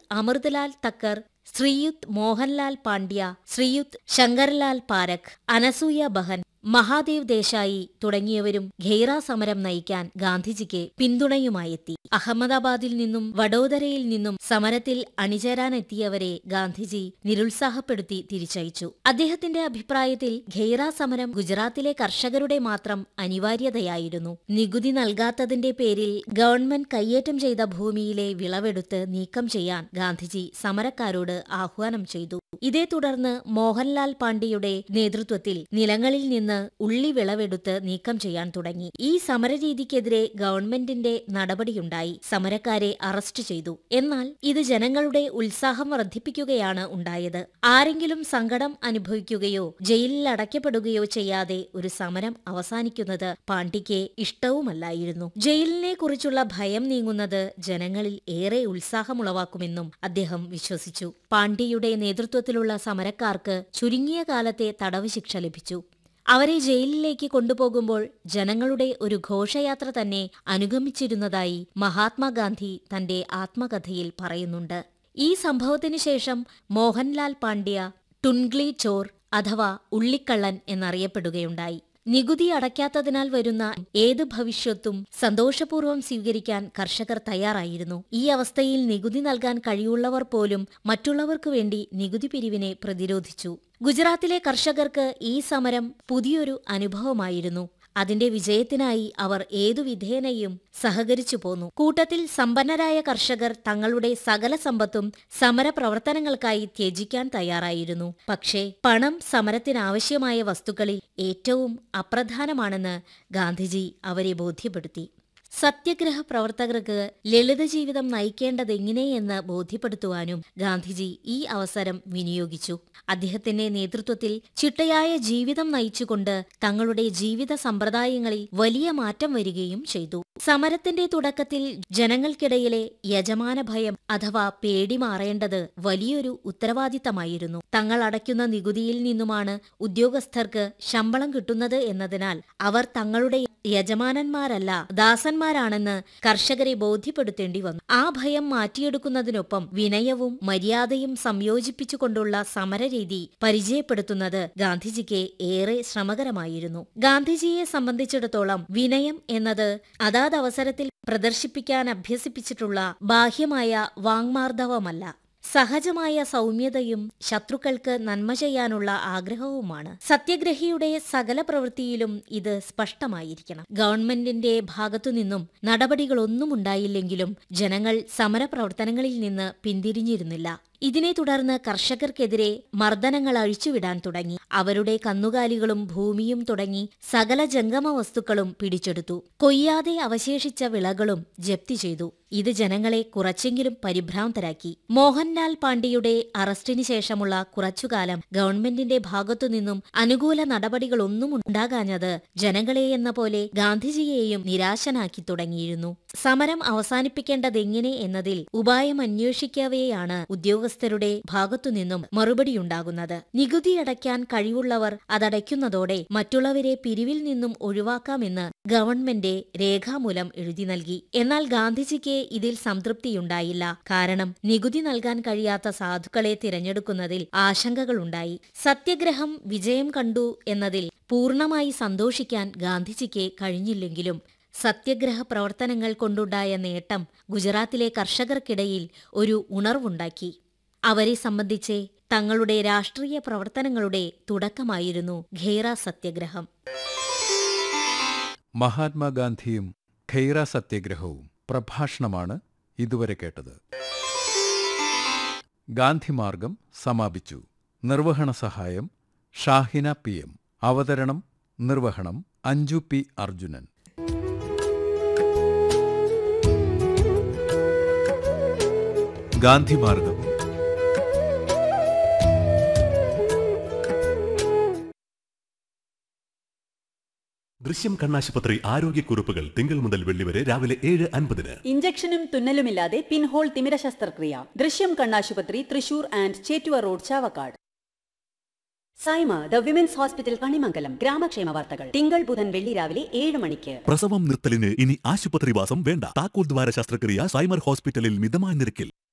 അമൃതലാൽ തക്കർ ശ്രീയുത് മോഹൻലാൽ പാണ്ഡ്യ ശ്രീയുത് ശങ്കർലാൽ പാരഖ് അനസൂയ ബഹൻ മഹാദേവ് ദേശായി തുടങ്ങിയവരും ഖെയ്റ സമരം നയിക്കാൻ ഗാന്ധിജിക്ക് പിന്തുണയുമായെത്തി അഹമ്മദാബാദിൽ നിന്നും വഡോദരയിൽ നിന്നും സമരത്തിൽ അണിചേരാനെത്തിയവരെ ഗാന്ധിജി നിരുത്സാഹപ്പെടുത്തി തിരിച്ചയച്ചു അദ്ദേഹത്തിന്റെ അഭിപ്രായത്തിൽ ഖെയ്റ സമരം ഗുജറാത്തിലെ കർഷകരുടെ മാത്രം അനിവാര്യതയായിരുന്നു നികുതി നൽകാത്തതിന്റെ പേരിൽ ഗവൺമെന്റ് കയ്യേറ്റം ചെയ്ത ഭൂമിയിലെ വിളവെടുത്ത് നീക്കം ചെയ്യാൻ ഗാന്ധിജി സമരക്കാരോട് ആഹ്വാനം ചെയ്തു ഇതേ തുടർന്ന് മോഹൻലാൽ പാണ്ഡ്യയുടെ നേതൃത്വത്തിൽ നിലങ്ങളിൽ നിന്ന് ഉള്ളി വിളവെടുത്ത് നീക്കം ചെയ്യാൻ തുടങ്ങി ഈ സമരരീതിക്കെതിരെ ഗവൺമെന്റിന്റെ നടപടിയുണ്ടായി സമരക്കാരെ അറസ്റ്റ് ചെയ്തു എന്നാൽ ഇത് ജനങ്ങളുടെ ഉത്സാഹം വർദ്ധിപ്പിക്കുകയാണ് ഉണ്ടായത് ആരെങ്കിലും സങ്കടം അനുഭവിക്കുകയോ ജയിലിൽ അടയ്ക്കപ്പെടുകയോ ചെയ്യാതെ ഒരു സമരം അവസാനിക്കുന്നത് പാണ്ഡ്യയ്ക്ക് ഇഷ്ടവുമല്ലായിരുന്നു ജയിലിനെ കുറിച്ചുള്ള ഭയം നീങ്ങുന്നത് ജനങ്ങളിൽ ഏറെ ഉത്സാഹമുളവാക്കുമെന്നും അദ്ദേഹം വിശ്വസിച്ചു പാണ്ഡ്യയുടെ നേതൃത്വത്തിലുള്ള സമരക്കാർക്ക് ചുരുങ്ങിയ കാലത്തെ തടവ് ശിക്ഷ ലഭിച്ചു അവരെ ജയിലിലേക്ക് കൊണ്ടുപോകുമ്പോൾ ജനങ്ങളുടെ ഒരു ഘോഷയാത്ര തന്നെ അനുഗമിച്ചിരുന്നതായി മഹാത്മാഗാന്ധി തന്റെ ആത്മകഥയിൽ പറയുന്നുണ്ട് ഈ സംഭവത്തിനു ശേഷം മോഹൻലാൽ പാണ്ഡ്യ ടുൺഗ്ലി ചോർ അഥവാ ഉള്ളിക്കള്ളൻ എന്നറിയപ്പെടുകയുണ്ടായി നികുതി അടയ്ക്കാത്തതിനാൽ വരുന്ന ഏത് ഭവിഷ്യത്തും സന്തോഷപൂർവ്വം സ്വീകരിക്കാൻ കർഷകർ തയ്യാറായിരുന്നു ഈ അവസ്ഥയിൽ നികുതി നൽകാൻ കഴിവുള്ളവർ പോലും മറ്റുള്ളവർക്കു വേണ്ടി നികുതി പിരിവിനെ പ്രതിരോധിച്ചു ഗുജറാത്തിലെ കർഷകർക്ക് ഈ സമരം പുതിയൊരു അനുഭവമായിരുന്നു അതിന്റെ വിജയത്തിനായി അവർ ഏതു വിധേനയും സഹകരിച്ചു പോന്നു കൂട്ടത്തിൽ സമ്പന്നരായ കർഷകർ തങ്ങളുടെ സകല സമ്പത്തും സമരപ്രവർത്തനങ്ങൾക്കായി ത്യജിക്കാൻ തയ്യാറായിരുന്നു പക്ഷേ പണം സമരത്തിനാവശ്യമായ വസ്തുക്കളിൽ ഏറ്റവും അപ്രധാനമാണെന്ന് ഗാന്ധിജി അവരെ ബോധ്യപ്പെടുത്തി സത്യഗ്രഹ പ്രവർത്തകർക്ക് ലളിത ജീവിതം നയിക്കേണ്ടതെങ്ങനെയെന്ന് ബോധ്യപ്പെടുത്തുവാനും ഗാന്ധിജി ഈ അവസരം വിനിയോഗിച്ചു അദ്ദേഹത്തിന്റെ നേതൃത്വത്തിൽ ചിട്ടയായ ജീവിതം നയിച്ചുകൊണ്ട് തങ്ങളുടെ ജീവിത സമ്പ്രദായങ്ങളിൽ വലിയ മാറ്റം വരികയും ചെയ്തു സമരത്തിന്റെ തുടക്കത്തിൽ ജനങ്ങൾക്കിടയിലെ യജമാന ഭയം അഥവാ പേടി മാറേണ്ടത് വലിയൊരു ഉത്തരവാദിത്തമായിരുന്നു തങ്ങൾ അടയ്ക്കുന്ന നികുതിയിൽ നിന്നുമാണ് ഉദ്യോഗസ്ഥർക്ക് ശമ്പളം കിട്ടുന്നത് എന്നതിനാൽ അവർ തങ്ങളുടെ യജമാനന്മാരല്ല ദാസന്മാരാണെന്ന് കർഷകരെ ബോധ്യപ്പെടുത്തേണ്ടി വന്നു ആ ഭയം മാറ്റിയെടുക്കുന്നതിനൊപ്പം വിനയവും മര്യാദയും സംയോജിപ്പിച്ചുകൊണ്ടുള്ള സമരരീതി പരിചയപ്പെടുത്തുന്നത് ഗാന്ധിജിക്ക് ഏറെ ശ്രമകരമായിരുന്നു ഗാന്ധിജിയെ സംബന്ധിച്ചിടത്തോളം വിനയം എന്നത് അതാത് അവസരത്തിൽ പ്രദർശിപ്പിക്കാൻ അഭ്യസിപ്പിച്ചിട്ടുള്ള ബാഹ്യമായ വാങ്മാർദ്ദവമല്ല സഹജമായ സൗമ്യതയും ശത്രുക്കൾക്ക് നന്മ ചെയ്യാനുള്ള ആഗ്രഹവുമാണ് സത്യഗ്രഹിയുടെ സകല പ്രവൃത്തിയിലും ഇത് സ്പഷ്ടമായിരിക്കണം ഗവൺമെന്റിന്റെ ഭാഗത്തുനിന്നും നടപടികളൊന്നും ഉണ്ടായില്ലെങ്കിലും ജനങ്ങൾ സമരപ്രവർത്തനങ്ങളിൽ നിന്ന് പിന്തിരിഞ്ഞിരുന്നില്ല ഇതിനെ തുടർന്ന് കർഷകർക്കെതിരെ മർദ്ദനങ്ങൾ അഴിച്ചുവിടാൻ തുടങ്ങി അവരുടെ കന്നുകാലികളും ഭൂമിയും തുടങ്ങി സകല ജംഗമ വസ്തുക്കളും പിടിച്ചെടുത്തു കൊയ്യാതെ അവശേഷിച്ച വിളകളും ജപ്തി ചെയ്തു ഇത് ജനങ്ങളെ കുറച്ചെങ്കിലും പരിഭ്രാന്തരാക്കി മോഹൻലാൽ പാണ്ഡ്യയുടെ അറസ്റ്റിന് ശേഷമുള്ള കുറച്ചുകാലം ഗവൺമെന്റിന്റെ ഭാഗത്തുനിന്നും അനുകൂല നടപടികളൊന്നും ഉണ്ടാകാഞ്ഞത് ജനങ്ങളെയെന്ന പോലെ ഗാന്ധിജിയെയും നിരാശനാക്കി തുടങ്ങിയിരുന്നു സമരം അവസാനിപ്പിക്കേണ്ടതെങ്ങനെ എന്നതിൽ ഉപായം അന്വേഷിക്കവെയാണ് ഉദ്യോഗസ്ഥരുടെ ഭാഗത്തുനിന്നും മറുപടിയുണ്ടാകുന്നത് നികുതി അടയ്ക്കാൻ കഴിവുള്ളവർ അതടയ്ക്കുന്നതോടെ മറ്റുള്ളവരെ പിരിവിൽ നിന്നും ഒഴിവാക്കാമെന്ന് ഗവൺമെന്റ് രേഖാമൂലം എഴുതി നൽകി എന്നാൽ ഗാന്ധിജിക്ക് ഇതിൽ സംതൃപ്തിയുണ്ടായില്ല കാരണം നികുതി നൽകാൻ കഴിയാത്ത സാധുക്കളെ തിരഞ്ഞെടുക്കുന്നതിൽ ആശങ്കകളുണ്ടായി സത്യഗ്രഹം വിജയം കണ്ടു എന്നതിൽ പൂർണ്ണമായി സന്തോഷിക്കാൻ ഗാന്ധിജിക്ക് കഴിഞ്ഞില്ലെങ്കിലും സത്യഗ്രഹ പ്രവർത്തനങ്ങൾ കൊണ്ടുണ്ടായ നേട്ടം ഗുജറാത്തിലെ കർഷകർക്കിടയിൽ ഒരു ഉണർവുണ്ടാക്കി അവരെ സംബന്ധിച്ച് തങ്ങളുടെ രാഷ്ട്രീയ പ്രവർത്തനങ്ങളുടെ തുടക്കമായിരുന്നു ഖേറ സത്യഗ്രഹം മഹാത്മാഗാന്ധിയും ഖൈറ സത്യഗ്രഹവും പ്രഭാഷണമാണ് ഇതുവരെ കേട്ടത് ഗാന്ധിമാർഗം സമാപിച്ചു നിർവഹണ സഹായം ഷാഹിന പി എം അവതരണം നിർവഹണം അഞ്ജു പി അർജുനൻ ഗാന്ധിമാർഗം ദൃശ്യം കണ്ണാശുപത്രി ആരോഗ്യക്കുറിപ്പുകൾ തിങ്കൾ മുതൽ വെള്ളി വരെ രാവിലെ ഏഴ് അൻപതിന് ഇഞ്ചക്ഷനും തുന്നലുമില്ലാതെ പിൻഹോൾ തിമിര ശസ്ത്രക്രിയ ദൃശ്യം കണ്ണാശുപത്രി Thrissur and Chettuva road Chavakkad Saima the women's hospital Kanimangalam ഗ്രാമക്ഷേമ വാർത്തകൾ തിങ്കൾ ബുധൻ വെള്ളി രാവിലെ ഏഴ് മണിക്ക് പ്രസവം നിർത്തലിന് ഇനി ആശുപത്രിവാസം വേണ്ട താക്കോൽ ദ്വാര ശസ്ത്രക്രിയ സൈമർ ഹോസ്പിറ്റലിൽ മിതമായ നിരക്കിൽ